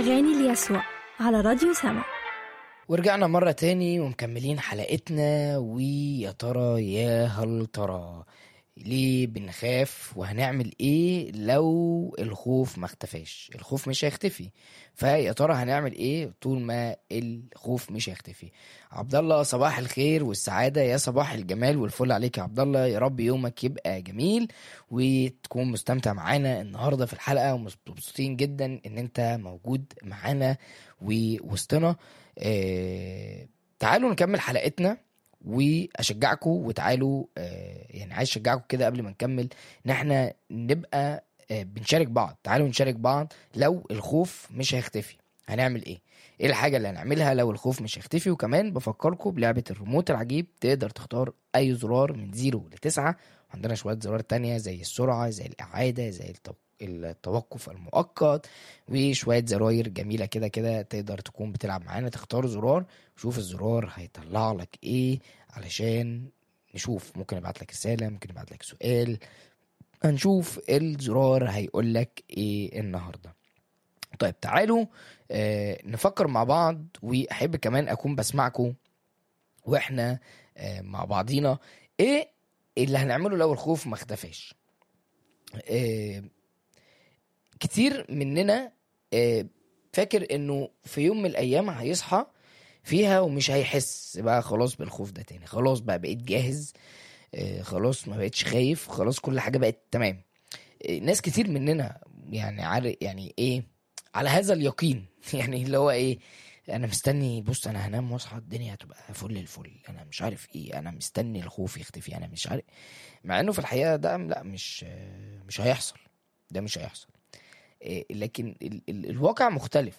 أغاني ليسوع على راديو سما ورجعنا مرة تاني ومكملين حلقتنا ويا ترى يا هل ترى ليه بنخاف وهنعمل ايه لو الخوف ما اختفاش الخوف مش هيختفي فيا ترى هنعمل ايه طول ما الخوف مش هيختفي عبد الله صباح الخير والسعادة يا صباح الجمال والفل عليك يا عبد الله يا رب يومك يبقى جميل وتكون مستمتع معانا النهارده في الحلقة ومبسوطين جدا ان انت موجود معانا ووسطنا آه تعالوا نكمل حلقتنا واشجعكم وتعالوا آه يعني عايز اشجعكم كده قبل ما نكمل ان احنا نبقى آه بنشارك بعض تعالوا نشارك بعض لو الخوف مش هيختفي هنعمل ايه ايه الحاجة اللي هنعملها لو الخوف مش هيختفي وكمان بفكركم بلعبة الريموت العجيب تقدر تختار اي زرار من زيرو لتسعة وعندنا شوية زرار تانية زي السرعة زي الإعادة زي التو... التوقف المؤقت وشوية زراير جميلة كده كده تقدر تكون بتلعب معانا تختار زرار وشوف الزرار هيطلع لك ايه علشان نشوف ممكن يبعت لك رسالة ممكن يبعت لك سؤال هنشوف الزرار هيقول لك ايه النهارده طيب تعالوا آه نفكر مع بعض واحب كمان اكون بسمعكم واحنا آه مع بعضينا ايه اللي هنعمله لو الخوف ما اختفاش آه كتير مننا آه فاكر انه في يوم من الايام هيصحى فيها ومش هيحس بقى خلاص بالخوف ده تاني خلاص بقى بقيت جاهز آه خلاص ما بقتش خايف خلاص كل حاجه بقت تمام آه ناس كتير مننا يعني عارف يعني ايه على هذا اليقين يعني اللي هو ايه انا مستني بص انا هنام واصحى الدنيا هتبقى فل الفل انا مش عارف ايه انا مستني الخوف يختفي انا مش عارف مع انه في الحقيقه ده لا مش مش هيحصل ده مش هيحصل لكن ال ال الواقع مختلف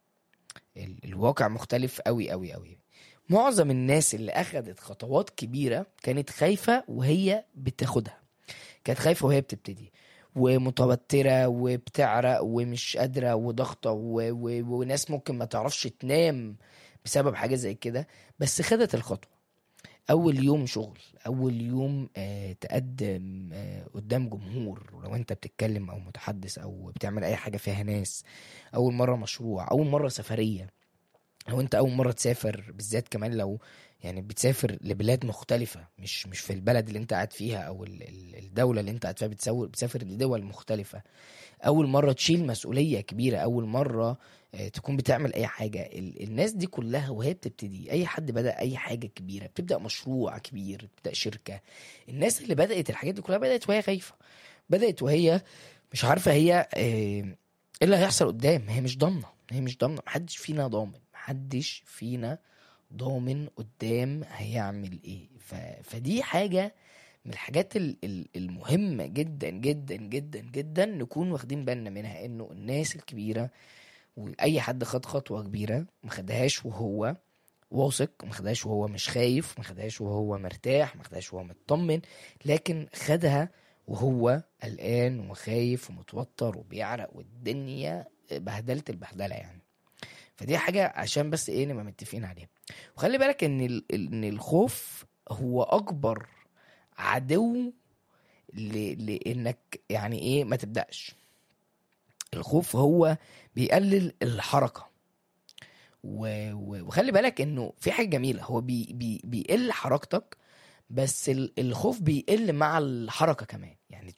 ال الواقع مختلف قوي قوي قوي معظم الناس اللي اخذت خطوات كبيره كانت خايفه وهي بتاخدها كانت خايفه وهي بتبتدي ومتوترة وبتعرق ومش قادرة وضغطة و... و... وناس ممكن ما تعرفش تنام بسبب حاجة زي كده بس خدت الخطوة أول يوم شغل أول يوم آه تقدم آه قدام جمهور لو أنت بتتكلم أو متحدث أو بتعمل أي حاجة فيها ناس أول مرة مشروع أول مرة سفرية لو أنت أول مرة تسافر بالذات كمان لو يعني بتسافر لبلاد مختلفة مش مش في البلد اللي انت قاعد فيها او الدولة اللي انت قاعد فيها بتسافر بتسافر لدول مختلفة اول مرة تشيل مسؤولية كبيرة اول مرة تكون بتعمل اي حاجة الناس دي كلها وهي بتبتدي اي حد بدأ اي حاجة كبيرة بتبدأ مشروع كبير بتبدأ شركة الناس اللي بدأت الحاجات دي كلها بدأت وهي خايفة بدأت وهي مش عارفة هي ايه اللي هيحصل قدام هي مش ضامنة هي مش ضامنة محدش فينا ضامن محدش فينا ضامن قدام هيعمل ايه ف... فدي حاجة من الحاجات المهمة جدا جدا جدا جدا نكون واخدين بالنا منها انه الناس الكبيرة واي حد خد خطوة كبيرة ما خدهاش وهو واثق ما خدهاش وهو مش خايف ما خدهاش وهو مرتاح ما خدهاش وهو مطمن لكن خدها وهو قلقان وخايف ومتوتر وبيعرق والدنيا بهدلت البهدله يعني فدي حاجه عشان بس ايه نبقى متفقين عليها وخلي بالك ان ان الخوف هو اكبر عدو ل... لانك يعني ايه ما تبداش الخوف هو بيقلل الحركه و... و... وخلي بالك انه في حاجه جميله هو بي... بي... بيقل حركتك بس الخوف بيقل مع الحركه كمان يعني